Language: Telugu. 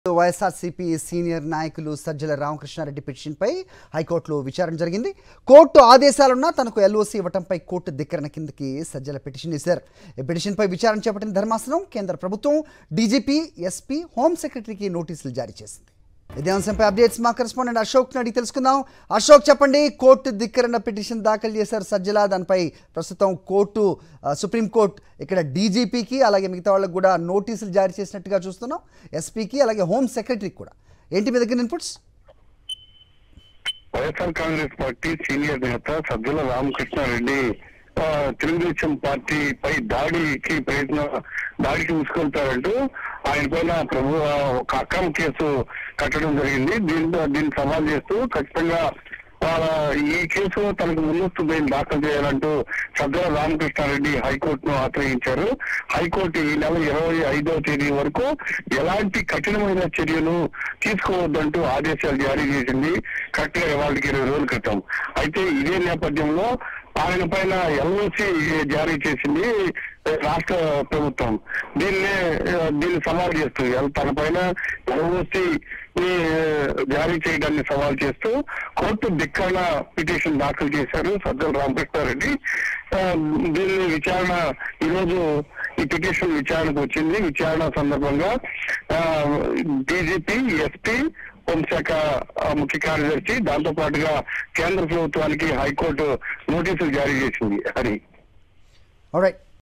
వైఎస్ఆర్సీపీ సీనియర్ నాయకులు సజ్జల రామకృష్ణారెడ్డి పిటిషన్పై హైకోర్టులో విచారణ జరిగింది కోర్టు ఆదేశాలున్నా తనకు ఎల్ఓసి ఇవ్వడంపై కోర్టు ధిక్కరణ కిందకి సజ్జల పిటిషన్ ఇచ్చారు ఈ పిటిషన్పై విచారణ చేపట్టిన ధర్మాసనం కేంద్ర ప్రభుత్వం డీజీపీ ఎస్పీ హోం సెక్రటరీకి నోటీసులు జారీ చేసింది ఇదే అంశంపై అప్డేట్స్ మా కరెస్పాండెంట్ అశోక్ అడిగి తెలుసుకుందాం అశోక్ చెప్పండి కోర్టు ధిక్కరణ పిటిషన్ దాఖలు చేశారు సజ్జల దానిపై ప్రస్తుతం కోర్టు ఆ, సుప్రీంకోర్టు ఇక్కడ డీజీపీకి అలాగే మిగతా వాళ్ళకి కూడా నోటీసులు జారీ చేసినట్టుగా చూస్తున్నాం ఎస్పీకి అలాగే హోమ్ సెక్రటరీకి కూడా ఏంటి మీ దగ్గర inputs YSR Congress party senior నేత సజ్జల రామకృష్ణారెడ్డి ఆ, తెలుగుదేశం పార్టీ పై దాడికి ప్రయత్నం దాడికి తీసుకెళ్తారంటూ ఆయన పైన ప్రభు ఆ, ఒక అక్రమ కేసు కట్టడం జరిగింది దీంతో దీన్ని సవాల్ చేస్తూ ఖచ్చితంగా ఆ, ఈ కేసులో తనకు ముందస్తు బెయిల్ దాఖలు చేయాలంటూ సజ్జల రామకృష్ణారెడ్డి హైకోర్టును ఆశ్రయించారు హైకోర్టు ఈ నెల ఇరవై ఐదవ తేదీ వరకు ఎలాంటి కఠినమైన చర్యలు తీసుకోవద్దంటూ ఆదేశాలు జారీ చేసింది కరెక్ట్ గా ఇవాళకి ఇరవై రోజుల క్రితం అయితే ఇదే నేపథ్యంలో ఆయన పైన ఎల్ఓసి జారీ చేసింది రాష్ట్ర ప్రభుత్వం దీన్నే ఆ, దీన్ని సవాల్ చేస్తూ ఎల్- తన పైన ఎల్ఓసి జారీ చేయడాన్ని సవాల్ చేస్తూ కోర్టు ధిక్కరణ పిటిషన్ దాఖలు చేశారు సజ్జల రామకృష్ణారెడ్డి ఆ, దీన్ని విచారణ ఈరోజు ఈ పిటిషన్ విచారణకు వచ్చింది విచారణ సందర్భంగా డీజీపీ ఎస్పీ హోంశాఖ ఆ, ముఖ్య కార్యదర్శి దాంతో పాటుగా కేంద్ర ప్రభుత్వానికి హైకోర్టు నోటీసులు జారీ చేసింది హరి రైట్